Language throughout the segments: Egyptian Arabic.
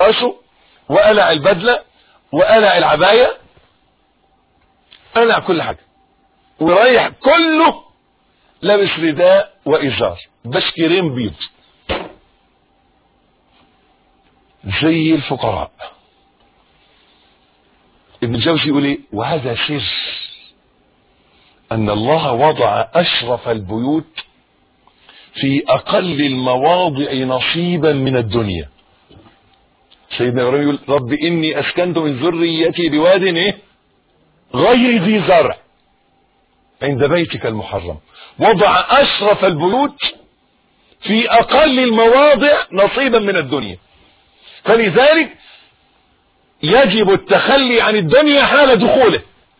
راسه وقلع البدله وقلع العبايه قلع كل حاجه ورايح كله لابس رداء وازار بشكرين بيض زي الفقراء ابن الجوزي يقول ايه وهذا سر ان الله وضع اشرف البيوت في اقل المواضع نصيبا من الدنيا سيدنا ابراهيم يقول رب اني اسكنت من ذريتي بواد ايه غير ذي زرع عند بيتك المحرم وضع اشرف البيوت في اقل المواضع نصيبا من الدنيا فلذلك يجب التخلي عن الدنيا حال دخوله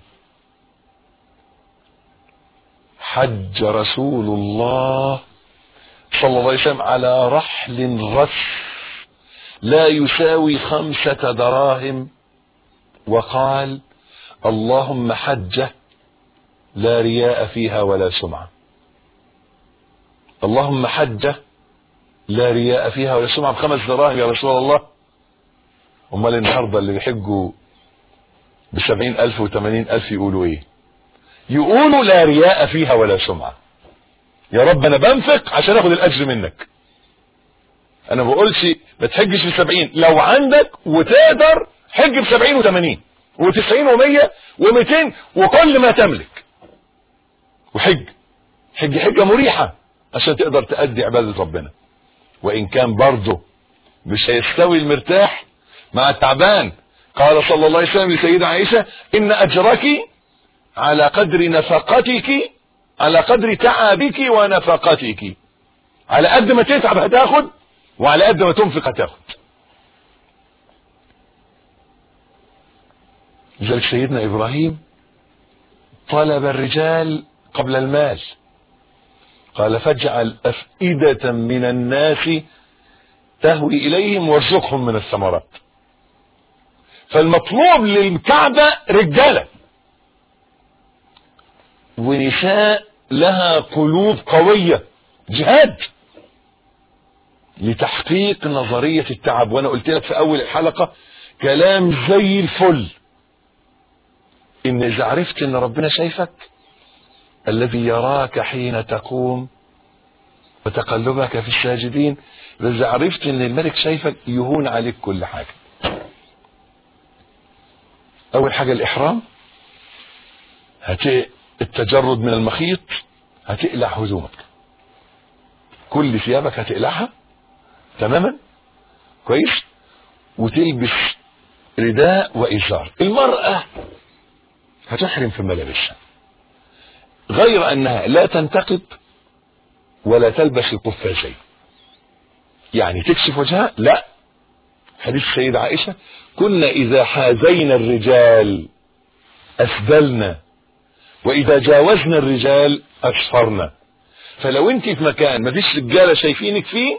حج رسول الله صلى الله عليه وسلم على رحل رث لا يساوي خمسة دراهم وقال اللهم حجة لا رياء فيها ولا سمعة اللهم حجة لا رياء فيها ولا سمعة بخمس دراهم يا رسول الله امال النهاردة اللي بيحجوا بسبعين الف وثمانين الف يقولوا ايه يقولوا لا رياء فيها ولا سمعة يا رب انا بنفق عشان اخد الاجر منك انا ما بقولش ما تحجش بسبعين لو عندك وتقدر حج بسبعين وثمانين وتسعين ومية ومئتين وكل ما تملك وحج حج حجة مريحة عشان تقدر تأدي عبادة ربنا وإن كان برضه مش هيستوي المرتاح مع التعبان قال صلى الله عليه وسلم لسيدة عائشة إن أجرك على قدر نفقتك على قدر تعبك ونفقتك على قد ما تتعب هتاخد وعلى قد ما تنفق هتاخد لذلك سيدنا إبراهيم طلب الرجال قبل المال قال فاجعل أفئدة من الناس تهوي إليهم وارزقهم من الثمرات فالمطلوب للكعبة رجالة ونساء لها قلوب قوية جهاد لتحقيق نظرية التعب وانا قلت لك في اول الحلقة كلام زي الفل ان اذا عرفت ان ربنا شايفك الذي يراك حين تقوم وتقلبك في الساجدين اذا عرفت ان الملك شايفك يهون عليك كل حاجة اول حاجة الاحرام هت التجرد من المخيط هتقلع هدومك كل ثيابك هتقلعها تماما كويس وتلبس رداء وإزار المرأة هتحرم في ملابسها غير أنها لا تنتقب ولا تلبس القفازين يعني تكشف وجهها لا حديث السيدة عائشة كنا إذا حازينا الرجال أسدلنا وإذا جاوزنا الرجال أسفرنا فلو انت في مكان ما فيش رجالة شايفينك فيه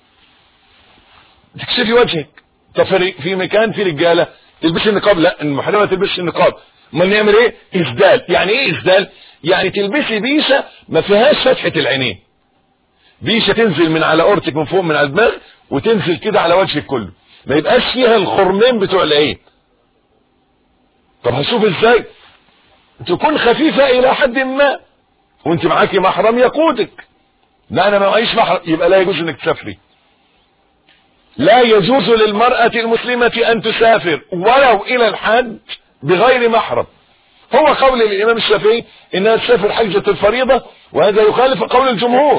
تكشفي وجهك طب في مكان في رجالة تلبسي النقاب لا المحرمة ما تلبسش النقاب امال نعمل ايه اسدال يعني ايه اسدال يعني تلبسي بيشة ما فيهاش فتحة العينين بيشة تنزل من على اورتك من فوق من على الدماغ وتنزل كده على وجهك كله ما يبقاش فيها الخرمين بتوع العين طب هشوف ازاي تكون خفيفة الى حد ما وانت معاكي محرم يقودك لا انا ما معيش محرم يبقى لا يجوز انك تسافري لا يجوز للمرأة المسلمة ان تسافر ولو الى الحج بغير محرم هو قول الامام الشافعي انها تسافر حجة الفريضة وهذا يخالف قول الجمهور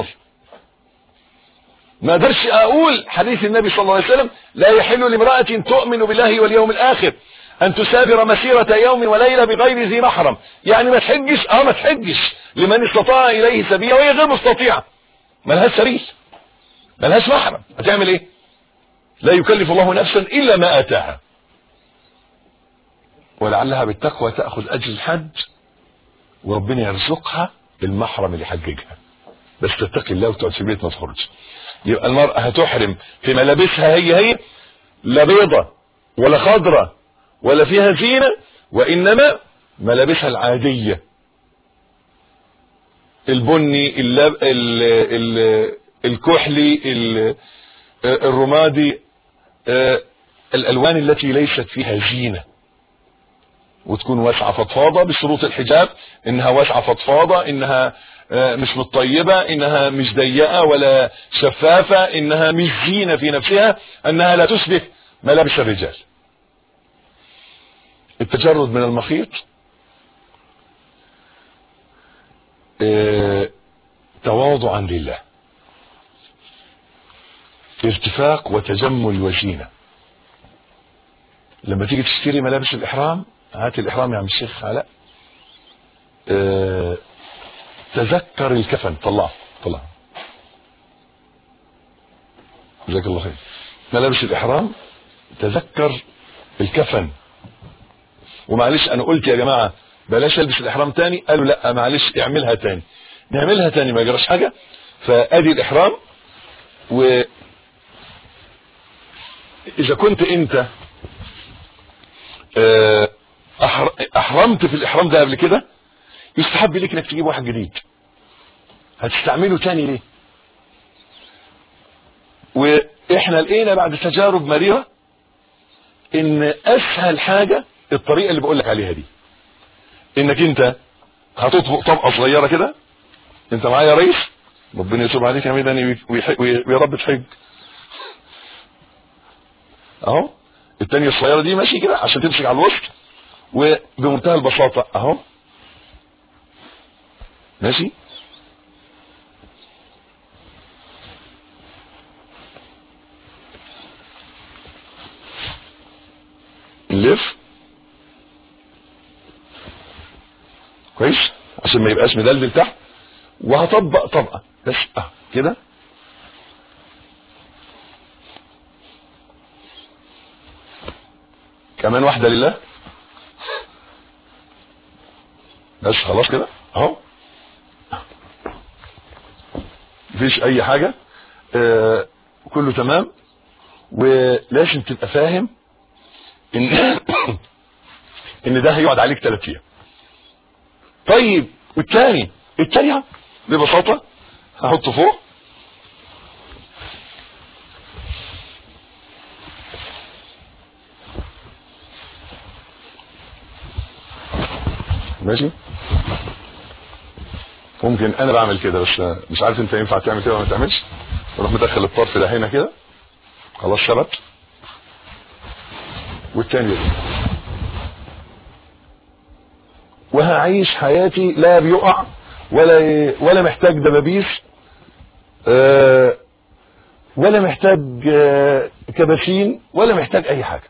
ما اقدرش اقول حديث النبي صلى الله عليه وسلم لا يحل لامرأة تؤمن بالله واليوم الاخر ان تسافر مسيرة يوم وليلة بغير ذي محرم يعني ما تحجش اه ما تحجش لمن استطاع اليه سبيلا وهي غير مستطيعة ملهاش سبيل ملهاش محرم هتعمل ايه لا يكلف الله نفسا الا ما اتاها ولعلها بالتقوى تأخذ اجر الحج وربنا يرزقها بالمحرم اللي يحججها بس تتقي الله وتقعد في البيت ما تخرج يبقى المرأة هتحرم في ملابسها هي هي لا بيضة ولا خضرة ولا فيها زينة وإنما ملابسها العادية البني اللب... ال... ال... الكحلي ال... الرمادي الالوان التي ليست فيها زينه وتكون واسعه فضفاضه بشروط الحجاب انها واسعه فضفاضه انها آه، مش متطيبه انها مش ضيقه ولا شفافه انها مش زينه في نفسها انها لا تشبه ملابس الرجال التجرد من المخيط آه، تواضعا لله ارتفاق وتجمل وزينه لما تيجي تشتري ملابس الاحرام هات الاحرام يا عم الشيخ علاء اه تذكر الكفن طلعه طلعه جزاك الله خير ملابس الاحرام تذكر الكفن ومعلش انا قلت يا جماعه بلاش البس الاحرام تاني قالوا لا معلش اعملها تاني نعملها تاني ما يجراش حاجه فادي الاحرام و اذا كنت انت اه احرمت في الاحرام ده قبل كده يستحب لك انك تجيب واحد جديد هتستعمله تاني ليه واحنا لقينا بعد تجارب مريرة ان اسهل حاجة الطريقة اللي بقول لك عليها دي انك انت هتطبق طبقة صغيرة كده انت معايا يا ريس ربنا يتوب عليك يا ميداني ويا رب تحج اهو التانية الصغيرة دي ماشي كده عشان تمسك على الوسط وبمنتهى البساطة اهو ماشي نلف كويس عشان ما يبقاش مدلدل تحت وهطبق طبقة بس اه كده كمان واحدة لله بس خلاص كده اهو مفيش اي حاجة آه كله تمام ولازم تبقى فاهم ان ان ده هيقعد عليك ثلاث ايام طيب والتاني التاني ببساطة هحطه فوق ماشي ممكن انا بعمل كده بس مش عارف انت ينفع تعمل كده ولا ما تعملش اروح مدخل الطرف ده هنا كده خلاص ثبت والتاني ده وهعيش حياتي لا بيقع ولا ولا محتاج دبابيس أه ولا محتاج أه كباسين ولا محتاج اي حاجه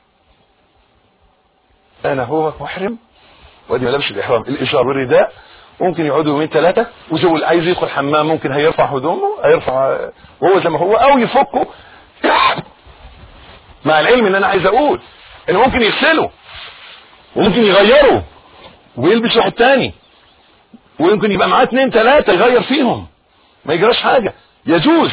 انا هو محرم وادي ملابس الاحرام الاشار والرداء ممكن يقعدوا يومين ثلاثه وزو اللي عايز يدخل حمام ممكن هيرفع هدومه هيرفع وهو زي ما هو او يفكه مع العلم ان انا عايز اقول ان ممكن يغسله وممكن يغيره ويلبس واحد تاني ويمكن يبقى معاه اثنين ثلاثه يغير فيهم ما يجراش حاجه يجوز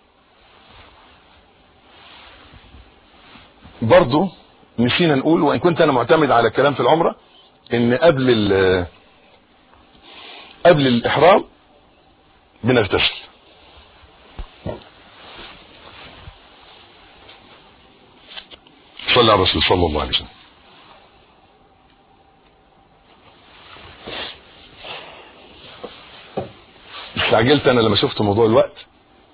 برضه نسينا نقول وان كنت انا معتمد على الكلام في العمره ان قبل قبل الاحرام بنغتسل صلى على الرسول صلى الله عليه وسلم استعجلت انا لما شفت موضوع الوقت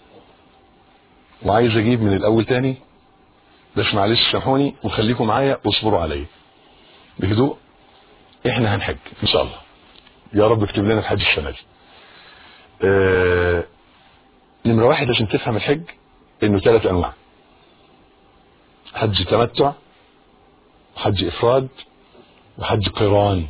وعايز اجيب من الاول تاني بس معلش سامحوني وخليكم معايا واصبروا عليا بهدوء احنا هنحج ان شاء الله يا رب اكتب لنا الحج السنه دي آه نمره واحد عشان تفهم الحج انه ثلاث انواع حج تمتع وحج افراد وحج قران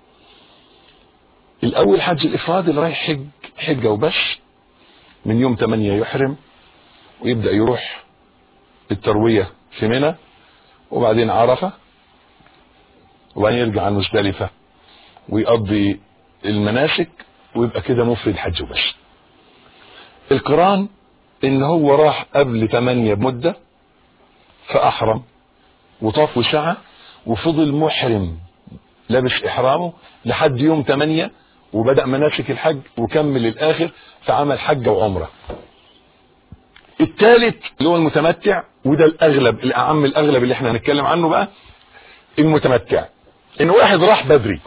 الاول حج الافراد اللي رايح حج حجه وبس من يوم 8 يحرم ويبدا يروح الترويه في منى وبعدين عرفه وبعدين يرجع على مزدلفه ويقضي المناسك ويبقى كده مفرد حج وبس القران ان هو راح قبل 8 بمده فاحرم وطاف وسعى وفضل محرم لابس احرامه لحد يوم 8 وبدا مناسك الحج وكمل الاخر فعمل حج وعمره الثالث اللي هو المتمتع وده الاغلب الاعم الاغلب اللي احنا هنتكلم عنه بقى المتمتع ان واحد راح بدري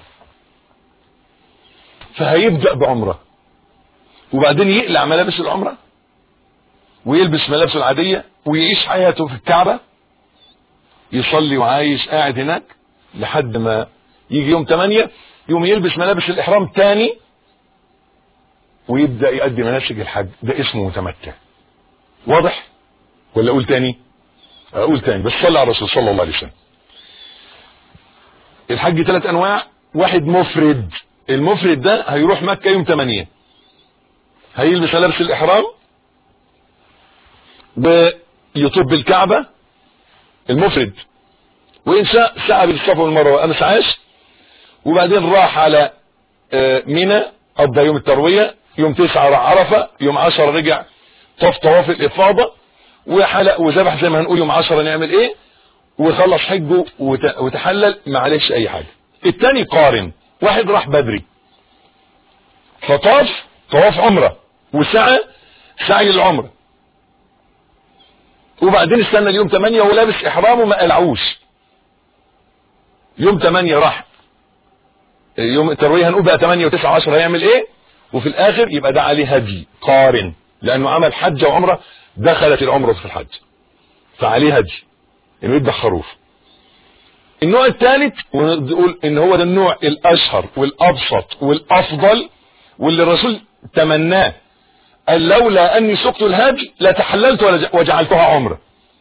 فهيبدأ بعمره وبعدين يقلع ملابس العمره ويلبس ملابسه العادية ويعيش حياته في الكعبة يصلي وعايش قاعد هناك لحد ما يجي يوم 8 يوم يلبس ملابس الإحرام تاني ويبدأ يؤدي مناسك الحج ده اسمه متمتع واضح ولا أقول تاني أقول تاني بس صلى على الرسول صلى الله عليه وسلم الحج ثلاث أنواع واحد مفرد المفرد ده هيروح مكة يوم 8 هيلبس ملابس الإحرام ويطب الكعبة المفرد وإن شاء سعى بالصفا والمروة أمس عاش وبعدين راح على منى قضى يوم التروية يوم تسعة راح عرفة يوم عشرة رجع طاف طواف الإفاضة وحلق وذبح زي ما هنقول يوم عشرة نعمل إيه وخلص حجه وتحلل معلش أي حاجة التاني قارن واحد راح بدري فطاف طواف عمرة وسعى سعي العمره وبعدين استنى اليوم 8 وهو لابس احرامه ما قلعوش يوم 8 راح يوم الترويه هنقول بقى 8 و9 و10 هيعمل ايه وفي الاخر يبقى ده عليه هدي قارن لانه عمل حج وعمره دخلت العمره في الحج فعليه هدي انه يذبح خروف النوع الثالث ونقول ان هو ده النوع الاشهر والابسط والافضل واللي الرسول تمناه قال لولا اني سقت الهدي لتحللت وجعلتها عمره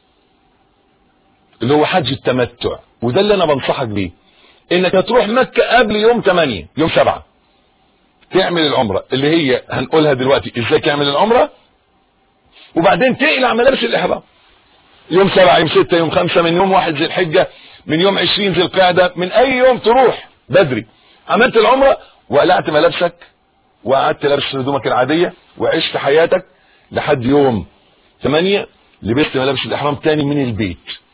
اللي هو حج التمتع وده اللي انا بنصحك بيه انك هتروح مكة قبل يوم 8 يوم 7 تعمل العمرة اللي هي هنقولها دلوقتي ازاي تعمل العمرة وبعدين تقلع ملابس الاحرام يوم 7 يوم 6 يوم 5 من يوم 1 ذي الحجة من يوم 20 ذي القعدة من اي يوم تروح بدري عملت العمرة وقلعت ملابسك وقعدت لابس هدومك العادية وعشت حياتك لحد يوم 8 لبست ملابس الاحرام تاني من البيت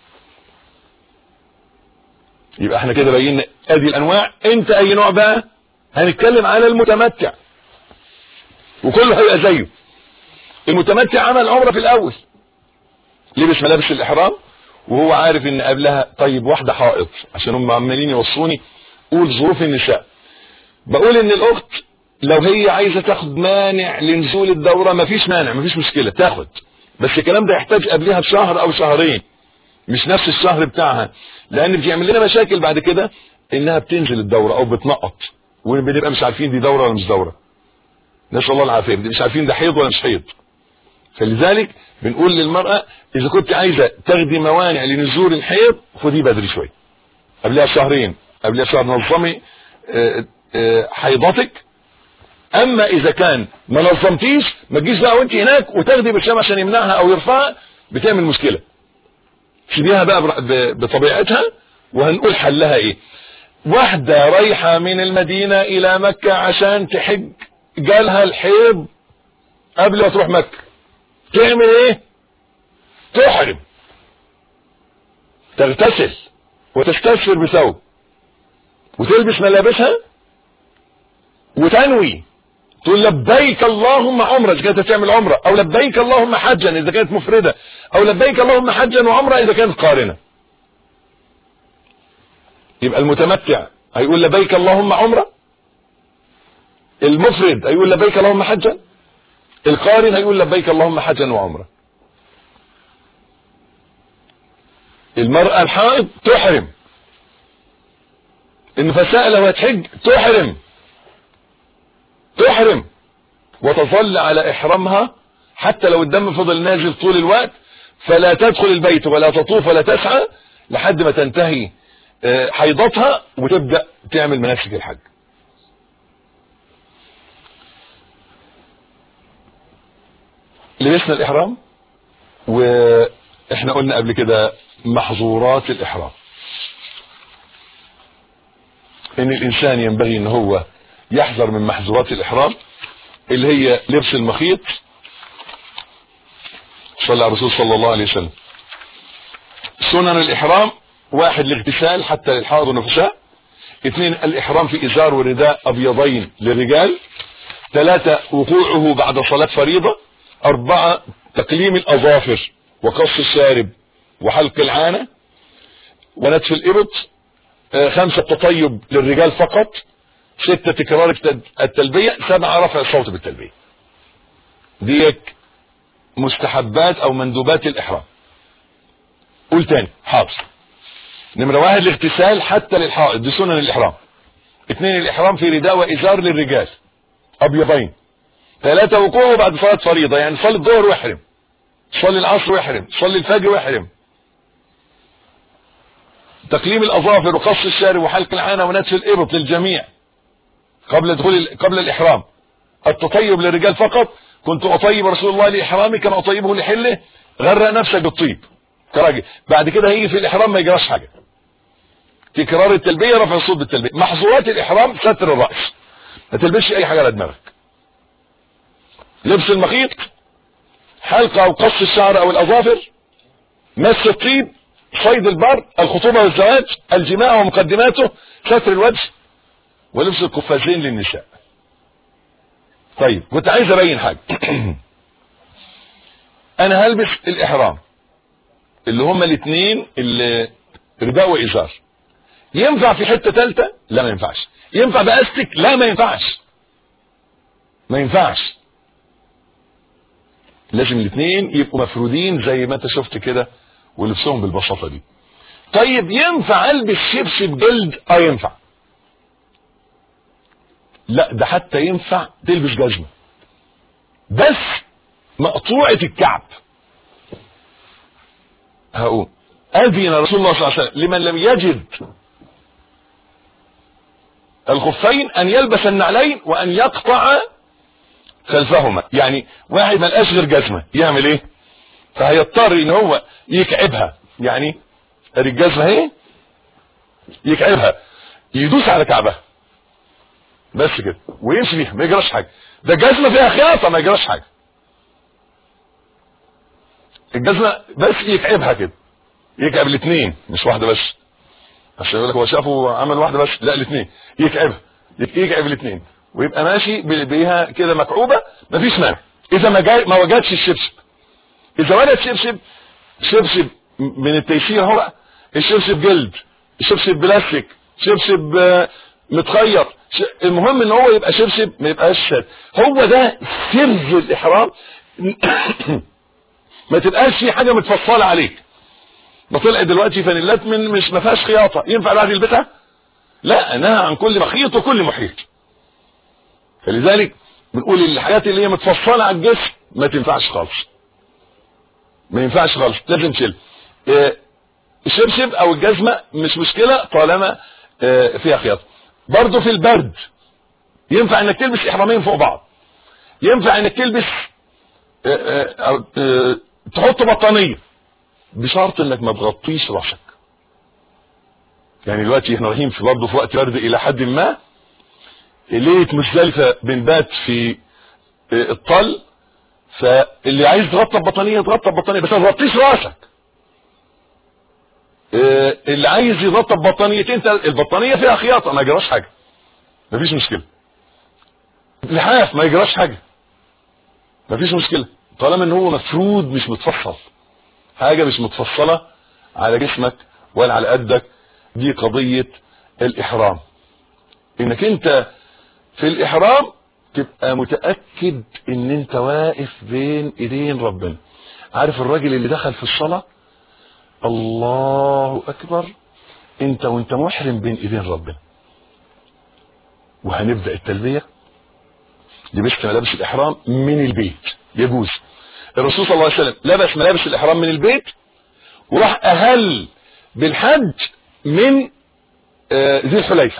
يبقى احنا كده بينا ادي الانواع انت اي نوع بقى هنتكلم على المتمتع وكله هيبقى زيه المتمتع عمل عمره في الاول لبس ملابس الاحرام وهو عارف ان قبلها طيب واحده حائض عشان هم عمالين يوصوني قول ظروف النساء بقول ان الاخت لو هي عايزه تاخد مانع لنزول الدوره مفيش مانع مفيش مشكله تاخد بس الكلام ده يحتاج قبلها بشهر او شهرين مش نفس الشهر بتاعها لان بيعمل لنا مشاكل بعد كده انها بتنزل الدوره او بتنقط وبنبقى مش عارفين دي دوره ولا مش دوره نسال الله العافيه مش عارفين ده حيض ولا مش حيض فلذلك بنقول للمراه اذا كنت عايزه تاخدي موانع لنزول الحيض خديه بدري شويه قبلها شهرين قبلها شهر نظمي حيضتك اما اذا كان ما نظمتيش ما تجيش بقى وانت هناك وتاخدي برشام عشان يمنعها او يرفعها بتعمل مشكله سيبيها بقى بطبيعتها وهنقول حلها ايه واحدة رايحة من المدينة الى مكة عشان تحج جالها الحيض قبل ما تروح مكة تعمل ايه تحرم تغتسل وتستشفر بثوب وتلبس ملابسها وتنوي تقول لبيك اللهم عمرة اذا كانت تعمل عمرة او لبيك اللهم حجا اذا كانت مفردة او لبيك اللهم حجا وعمرة اذا كانت قارنة يبقى المتمتع هيقول لبيك اللهم عمرة المفرد هيقول لبيك اللهم حجا القارن هيقول لبيك اللهم حجا وعمرة المرأة الحائض تحرم النفساء لو هتحج تحرم تحرم وتظل على احرامها حتى لو الدم فضل نازل طول الوقت فلا تدخل البيت ولا تطوف ولا تسعى لحد ما تنتهي حيضتها وتبدأ تعمل مناسك الحج لبسنا الاحرام واحنا قلنا قبل كده محظورات الاحرام ان الانسان ينبغي ان هو يحذر من محظورات الإحرام اللي هي لبس المخيط صلى على الرسول صلى الله عليه وسلم سنن الإحرام واحد الاغتسال حتى للحائض والنفساء اثنين الإحرام في إزار ورداء أبيضين للرجال ثلاثة وقوعه بعد صلاة فريضة أربعة تقليم الأظافر وقص الشارب وحلق العانة ونتف الإبط آه، خمسة تطيب للرجال فقط ستة تكرار التد- التلبية سبعة رفع الصوت بالتلبية ديك مستحبات او مندوبات الاحرام قول تاني حاضر نمرة واحد الاغتسال حتى للحائط دي سنن الاحرام اثنين الاحرام في رداء وازار للرجال ابيضين ثلاثة وقوعه بعد صلاة فريضة يعني صلي الظهر واحرم صلي العصر واحرم صلي الفجر واحرم تقليم الاظافر وقص الشارب وحلق العانة ونتف الابط للجميع قبل دخول قبل الاحرام التطيب للرجال فقط كنت اطيب رسول الله لاحرامي كما اطيبه لحله غرق نفسك بالطيب كراجل بعد كده هيجي في الاحرام ما يجراش حاجه تكرار التلبيه رفع الصوت بالتلبيه محظورات الاحرام ستر الراس ما تلبسش اي حاجه على دماغك لبس المخيط حلقه او قص الشعر او الاظافر مس الطيب صيد البر الخطوبه والزواج الجماع ومقدماته ستر الوجه ولبس القفازين للنساء طيب كنت عايز ابين حاجه انا هلبس الاحرام اللي هما الاثنين اللي رداء وازار ينفع في حته ثالثه لا ما ينفعش ينفع باستك لا ما ينفعش ما ينفعش لازم الاثنين يبقوا مفرودين زي ما انت شفت كده ولبسهم بالبساطه دي طيب ينفع البس شبشب جلد اه ينفع لا ده حتى ينفع تلبس جزمه بس مقطوعه الكعب هقول اذن رسول الله صلى الله عليه وسلم لمن لم يجد الخفين ان يلبس النعلين وان يقطع خلفهما يعني واحد ما لقاش غير جزمه يعمل ايه فهيضطر ان هو يكعبها يعني ادي الجزمه اهي يكعبها يدوس على كعبها بس كده ويمشي بيها ما يجراش حاجه ده الجزمه فيها خياطه ما يجراش حاجه الجزمه بس يكعبها كده يكعب الاثنين مش واحده بس عشان يقول لك هو شافه عمل واحده بس لا الاثنين يكعبها يك- يكعب الاثنين ويبقى ماشي ب- بيها كده مكعوبه مفيش مانع اذا ما جاي ما وجدش الشبشب اذا وجد شبشب شبشب من التيسير هو الشبشب جلد شبشب بلاستيك شبشب آه، متخير ش- المهم ان هو يبقى شبشب ما يبقاش شاد هو ده سر الاحرام ما تبقاش في حاجه متفصله عليك ما طلع دلوقتي فانيلات من مش ما فيهاش خياطه ينفع الواحد يلبسها لا نهى عن كل مخيط وكل محيط فلذلك بنقول الحاجات اللي هي متفصله على الجسم ما تنفعش خالص ما ينفعش خالص لازم تشيل آه، الشبشب او الجزمه مش مشكله طالما آه، فيها خياطه برضه في البرد ينفع انك تلبس احرامين فوق بعض ينفع انك تلبس آه، آه، آه، تحط بطانيه بشرط انك ما تغطيش راسك يعني دلوقتي احنا رايحين في برضه في وقت برد الى حد ما ليله مزدلفه بنبات في آه، الطل فاللي عايز يتغطى ببطانيه يتغطى ببطانيه بس ما تغطيش راسك آه، اللي عايز يغطى ببطانيتين تل- البطانيه فيها خياطه ما يجراش حاجه مفيش مشكله لحاف ما يجراش حاجه مفيش مشكله طالما ان هو مفرود مش متفصل حاجه مش متفصله على جسمك ولا على قدك دي قضيه الاحرام انك انت في الاحرام تبقى متاكد ان انت واقف بين ايدين ربنا عارف الراجل اللي دخل في الصلاه الله اكبر انت وانت محرم بين ايدين ربنا وهنبدا التلبيه لبست ملابس الاحرام من البيت يجوز الرسول صلى الله عليه وسلم لبس ملابس الاحرام من البيت وراح اهل بالحج من آه، ذي الحليفه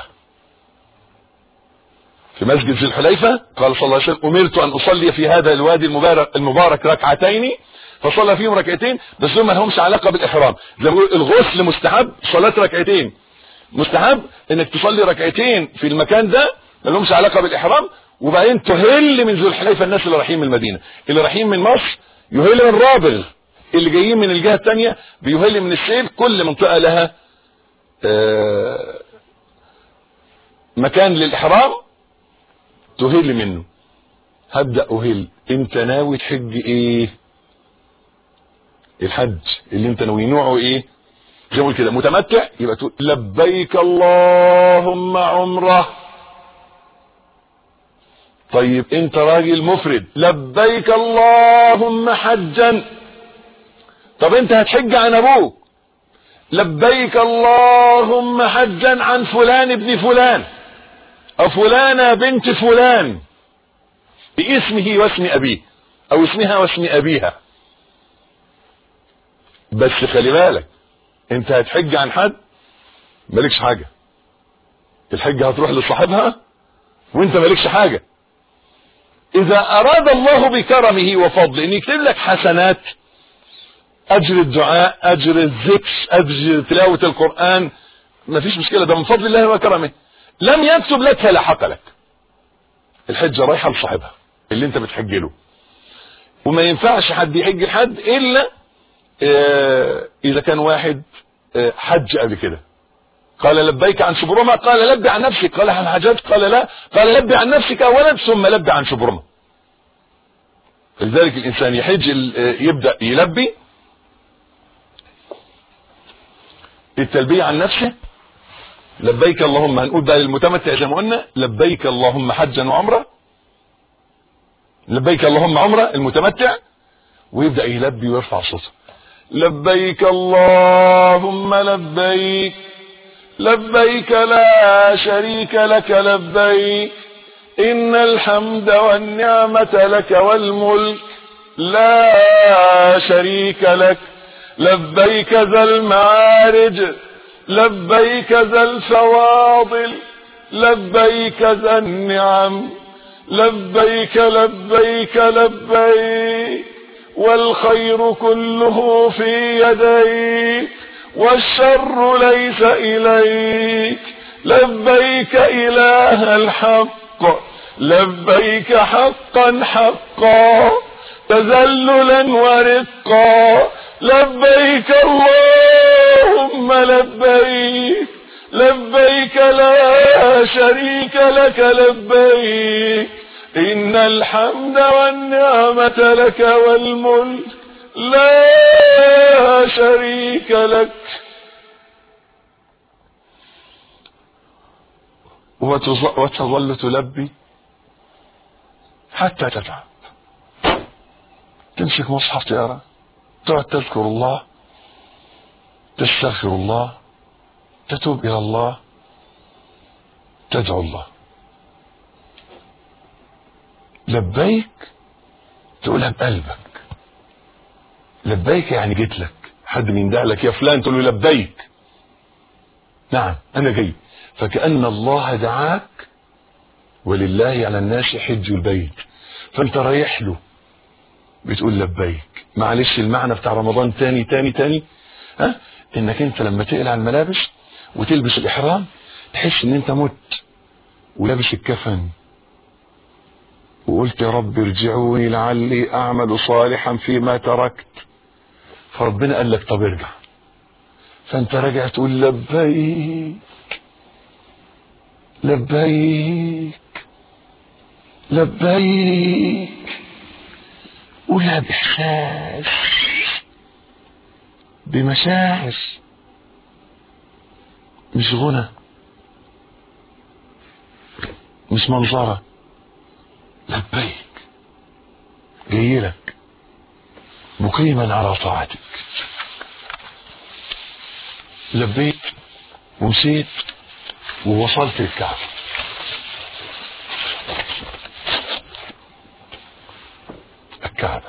في مسجد ذي الحليفه قال صلى الله عليه وسلم امرت ان اصلي في هذا الوادي المبارك المبارك ركعتين فصلى فيهم ركعتين بس دول ما لهمش علاقه بالاحرام زي ما بيقول الغسل مستحب صلاه ركعتين مستحب انك تصلي ركعتين في المكان ده ما لهمش علاقه بالاحرام وبعدين تهل من ذو الحليفه الناس اللي رايحين من المدينه اللي رايحين من مصر يهل من رابغ اللي جايين من الجهه الثانيه بيهل من السيل كل منطقه لها آه، مكان للاحرام تهل منه هبدا اهل انت ناوي تحج ايه الحج اللي انت ناوي نوعه ايه زي ما كده متمتع يبقى تقول لبيك اللهم عمره طيب انت راجل مفرد لبيك اللهم حجا طب انت هتحج عن ابوك لبيك اللهم حجا عن فلان ابن فلان او فلانة بنت فلان باسمه واسم ابيه او اسمها واسم ابيها بس خلي بالك انت هتحج عن حد مالكش حاجة الحجة هتروح لصاحبها وانت مالكش حاجة اذا اراد الله بكرمه وفضله ان يكتب لك حسنات اجر الدعاء اجر الذكر اجر تلاوة القرآن ما فيش مشكلة ده من فضل الله وكرمه لم يكتب لك فلا حق لك الحجة رايحة لصاحبها اللي انت بتحج له وما ينفعش حد يحج لحد الا اه اذا كان واحد اه حج قبل كده قال لبيك عن شبرمة قال لبي عن نفسك قال هل حججت قال لا قال لبي عن نفسك اولا ثم لبي عن شبرمة لذلك الانسان يحج يبدأ يلبي التلبية عن نفسه لبيك اللهم هنقول بقى للمتمتع زي ما قلنا لبيك اللهم حجا وعمرة لبيك اللهم عمرة المتمتع ويبدأ يلبي ويرفع صوته لبيك اللهم لبيك لبيك لا شريك لك لبيك إن الحمد والنعمة لك والملك لا شريك لك لبيك ذا المعارج لبيك ذا الفواضل لبيك ذا النعم لبيك لبيك لبيك والخير كله في يديك والشر ليس إليك لبيك إله الحق لبيك حقا حقا تذللا ورقا لبيك اللهم لبيك لبيك لا شريك لك لبيك إن الحمد والنعمة لك والملك لا شريك لك وتظل تلبي حتى تتعب تمسك مصحف تقرا تقعد تذكر الله تستغفر الله تتوب الى الله تدعو الله لبيك تقولها بقلبك لبيك يعني جيت لك حد بيندع لك يا فلان تقول له لبيك نعم انا جاي فكأن الله دعاك ولله على الناس حج البيت فانت رايح له بتقول لبيك معلش المعنى بتاع رمضان تاني تاني تاني ها انك انت لما تقلع الملابس وتلبس الاحرام تحس ان انت مت ولابس الكفن وقلت يا رب ارجعوني لعلي اعمل صالحا فيما تركت فربنا قال لك طب ارجع فانت راجع تقول لبيك لبيك لبيك قولها بإحساس بمشاعر مش غنى مش منظرة لبيك جاي لك مقيما على طاعتك لبيت ومشيت ووصلت الكعبة الكعبة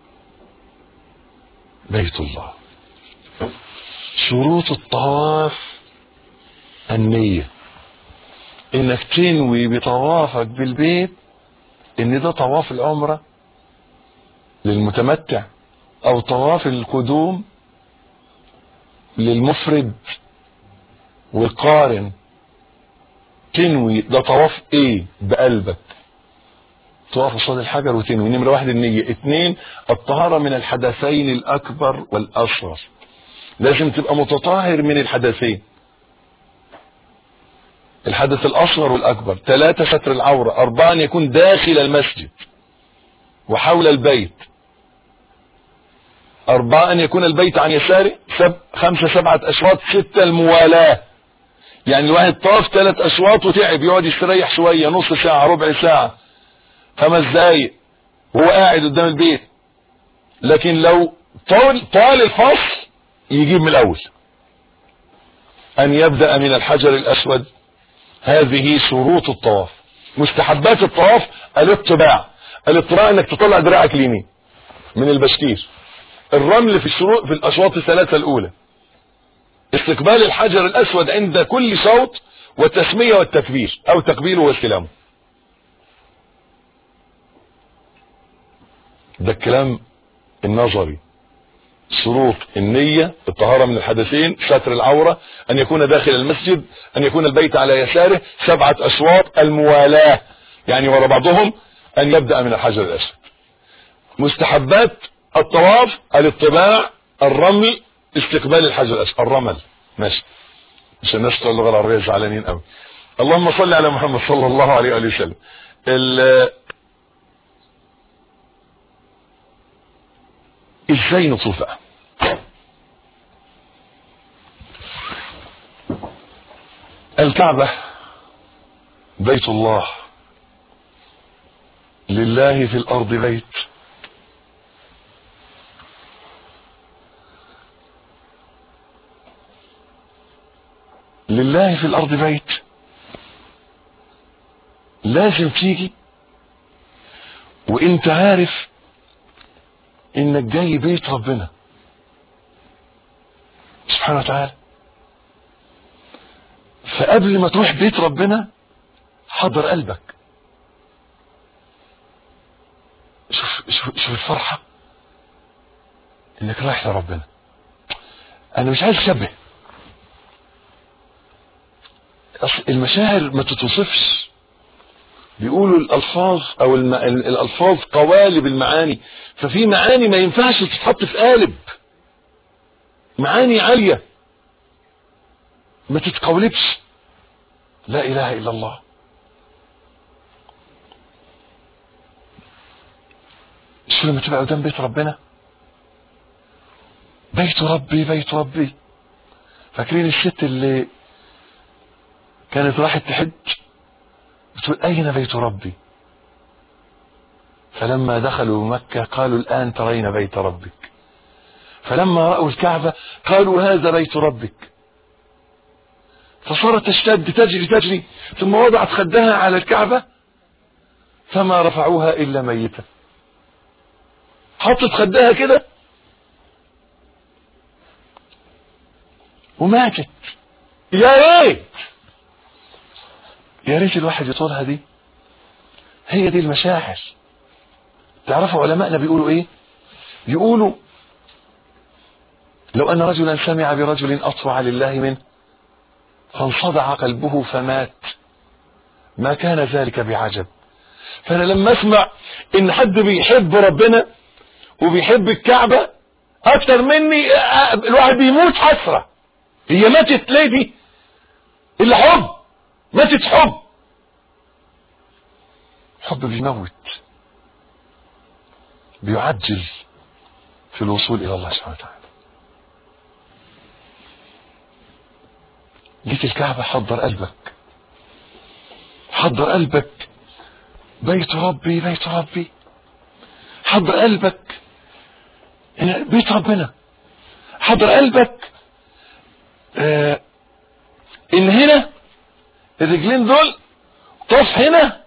بيت الله شروط الطواف النية انك تنوي بطوافك بالبيت ان ده طواف العمرة للمتمتع او طواف القدوم للمفرد والقارن تنوي ده طواف ايه بقلبك تقف قصاد الحجر وتنوي نمرة واحد النية اتنين الطهارة من الحدثين الأكبر والأصغر لازم تبقى متطهر من الحدثين الحدث الأصغر والأكبر ثلاثة ستر العورة أربعة أن يكون داخل المسجد وحول البيت أربعة أن يكون البيت عن يساره سب خمسة سبعة أشواط ستة الموالاة يعني الواحد طاف ثلاث أشواط وتعب يقعد يستريح شوية نص ساعة ربع ساعة خمس دقايق وهو قاعد قدام البيت لكن لو طال, طال الفصل يجيب من الأول أن يبدأ من الحجر الأسود هذه شروط الطواف مستحبات الطواف الاطباع الاطباع انك تطلع دراعك اليمين من البشكير الرمل في الشروط في الاشواط الثلاثه الاولى استقبال الحجر الاسود عند كل شوط والتسميه والتكبير او تقبيله واستلامه ده الكلام النظري شروط النية الطهارة من الحدثين ستر العورة أن يكون داخل المسجد أن يكون البيت على يساره سبعة أشواط الموالاة يعني ورا بعضهم أن يبدأ من الحجر الأسود مستحبات الطواف الاطباع الرمل استقبال الحجر الأسود الرمل ماشي مش الناس بتوع اللغة العربية زعلانين قوي اللهم صل على محمد صلى الله عليه وآله وسلم ازاي نطوف بقى الكعبة بيت الله لله في الارض بيت لله في الارض بيت لازم تيجي وانت عارف انك جاي بيت ربنا سبحانه وتعالى فقبل ما تروح بيت ربنا حضر قلبك شوف شوف شوف الفرحة انك رايح لربنا انا مش عايز اشبه اصل المشاعر ما تتوصفش بيقولوا الالفاظ او الم... الالفاظ قوالب المعاني ففي معاني ما ينفعش تتحط في قالب معاني عالية ما تتقولبش لا اله الا الله شو لما تبقى قدام بيت ربنا بيت ربي بيت ربي فاكرين الست اللي كانت راحت تحج بتقول أين بيت ربي فلما دخلوا مكة قالوا الآن ترين بيت ربك فلما رأوا الكعبة قالوا هذا بيت ربك فصارت تشتد تجري تجري ثم وضعت خدها على الكعبة فما رفعوها إلا ميتة حطت خدها كده وماتت يا ريت يا ريت الواحد يطولها دي هي دي المشاعر تعرفوا علماءنا بيقولوا ايه يقولوا لو ان رجلا سمع برجل اطوع لله منه فانصدع قلبه فمات ما كان ذلك بعجب فانا لما اسمع ان حد بيحب ربنا وبيحب الكعبة اكتر مني الواحد بيموت حسرة هي ماتت ليه دي الا حب ماتت حب حب بيموت بيعجل في الوصول الى الله سبحانه وتعالى جيت الكعبة حضر قلبك حضر قلبك بيت ربي بيت ربي حضر قلبك بيت ربنا حضر قلبك آه ان هنا الرجلين دول طاف هنا